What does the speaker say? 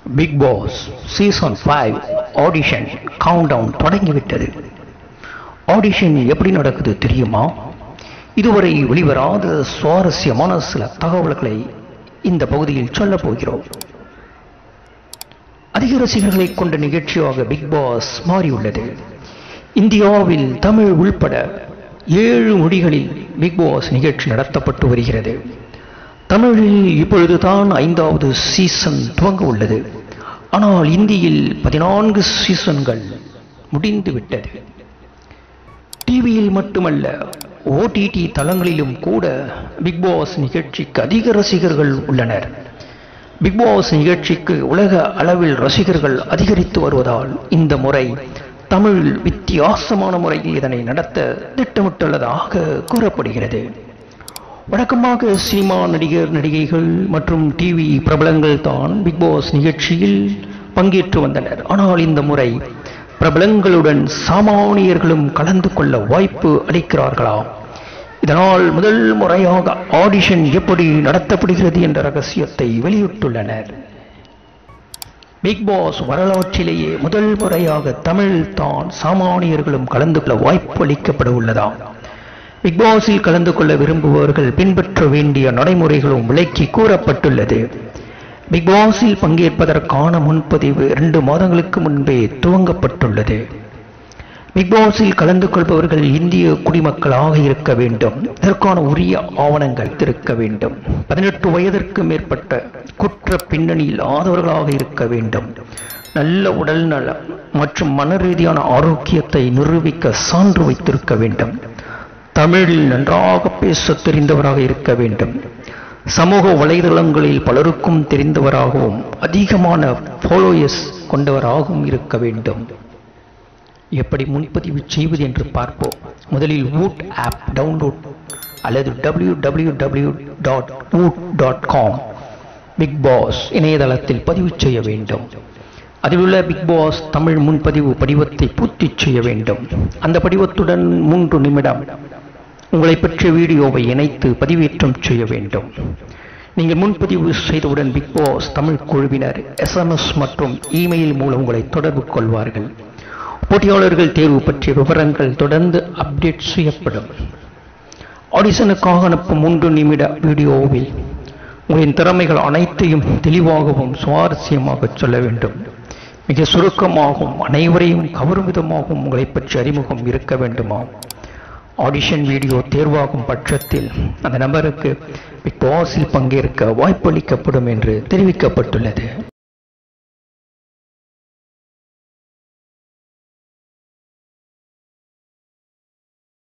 big Boss season five audition countdown தொடங்கிவிட்டது audition எப்படி நடக்குது தெரியுமா இதுவரை வெளிவராத சுவாரஸ்யமான சில தகவல்களை இந்த பகுதியில் சொல்லப் போகிறோம் அதிக ரசிகர்களை கொண்ட நிகழ்ச்சியாக பிக் பாஸ் மாறியுள்ளது இந்தியாவில் தமிழ் உள்பட ஏழு மொழிகளில் பிக் பாஸ் நிகழ்ச்சி நடத்தப்பட்டு வருகிறது தமிழில் இப்பொழுதுதான் ஐந்தாவது சீசன் துவங்க உள்ளது ஆனால் இந்தியில் பதினான்கு சீசன்கள் முடிந்துவிட்டது டிவியில் மட்டுமல்ல ஓடிடி தளங்களிலும் கூட பிக் பாஸ் நிகழ்ச்சிக்கு அதிக ரசிகர்கள் உள்ளனர் பிக் பாஸ் நிகழ்ச்சிக்கு உலக அளவில் ரசிகர்கள் அதிகரித்து வருவதால் இந்த முறை தமிழ் வித்தியாசமான முறையில் இதனை நடத்த திட்டமிட்டுள்ளதாக கூறப்படுகிறது வழக்கமாக சினிமா நடிகர் நடிகைகள் மற்றும் டிவி பிரபலங்கள் தான் பிக் பாஸ் நிகழ்ச்சியில் பங்கேற்று வந்தனர் ஆனால் இந்த முறை பிரபலங்களுடன் சாமானியர்களும் கலந்து கொள்ள வாய்ப்பு அளிக்கிறார்களாம் இதனால் முதல் முறையாக ஆடிஷன் எப்படி நடத்தப்படுகிறது என்ற ரகசியத்தை வெளியிட்டுள்ளனர் பிக் பாஸ் வரலாற்றிலேயே முதல் முறையாக தமிழ் தான் சாமானியர்களும் கலந்து கொள்ள வாய்ப்பு அளிக்கப்பட உள்ளதாம் பிக் பாஸில் கலந்து கொள்ள விரும்புபவர்கள் பின்பற்ற வேண்டிய நடைமுறைகளும் விலக்கி கூறப்பட்டுள்ளது பிக் பாஸில் பங்கேற்பதற்கான முன்பதிவு இரண்டு மாதங்களுக்கு முன்பே துவங்கப்பட்டுள்ளது பிக் பாஸில் கலந்து கொள்பவர்கள் இந்திய குடிமக்களாக இருக்க வேண்டும் இதற்கான உரிய ஆவணங்கள் இருக்க வேண்டும் பதினெட்டு வயதிற்கு மேற்பட்ட குற்ற பின்னணியில் ஆதவர்களாக இருக்க வேண்டும் நல்ல உடல் நலம் மற்றும் மன ரீதியான ஆரோக்கியத்தை நிரூபிக்க சான்று வைத்திருக்க வேண்டும் தமிழில் நன்றாக பேச தெரிந்தவராக இருக்க வேண்டும் சமூக வலைதளங்களில் பலருக்கும் தெரிந்தவராகவும் அதிகமான ஃபாலோயர்ஸ் கொண்டவராகவும் இருக்க வேண்டும் எப்படி முன்பதிவு செய்வது என்று பார்ப்போம் முதலில் வூட் ஆப் டவுன்லோட் அல்லது W W W dot Voot dot com Bigg Boss இணையதளத்தில் பதிவு செய்ய வேண்டும் அதில் உள்ள பிக் பாஸ் தமிழ் முன்பதிவு படிவத்தை பூர்த்தி செய்ய வேண்டும் அந்த படிவத்துடன் மூன்று நிமிடம் உங்களை பற்றிய வீடியோவை இணைத்து பதிவேற்றம் செய்ய வேண்டும் நீங்கள் முன்பதிவு செய்தவுடன் பிக் பாஸ் தமிழ் குழுவினர் எஸ்எம்எஸ் மற்றும் இமெயில் மூலம் உங்களை தொடர்பு கொள்வார்கள் போட்டியாளர்கள் தேர்வு பற்றிய விவரங்கள் தொடர்ந்து அப்டேட் செய்யப்படும் ஆடிஷனுக்காக அனுப்பும் மூன்று நிமிட வீடியோவில் உங்களின் திறமைகள் அனைத்தையும் தெளிவாகவும் சுவாரஸ்யமாக சொல்ல வேண்டும் மிக சுருக்கமாகவும் அனைவரையும் கவரும் விதமாகவும் உங்களை பற்றி அறிமுகம் இருக்க வேண்டுமா ஆடிஷன் வீடியோ தேர்வாகும் பட்சத்தில் அந்த நபருக்கு பிக் பாஸில் பங்கேற்க வாய்ப்பளிக்கப்படும் என்று தெரிவிக்கப்பட்டுள்ளது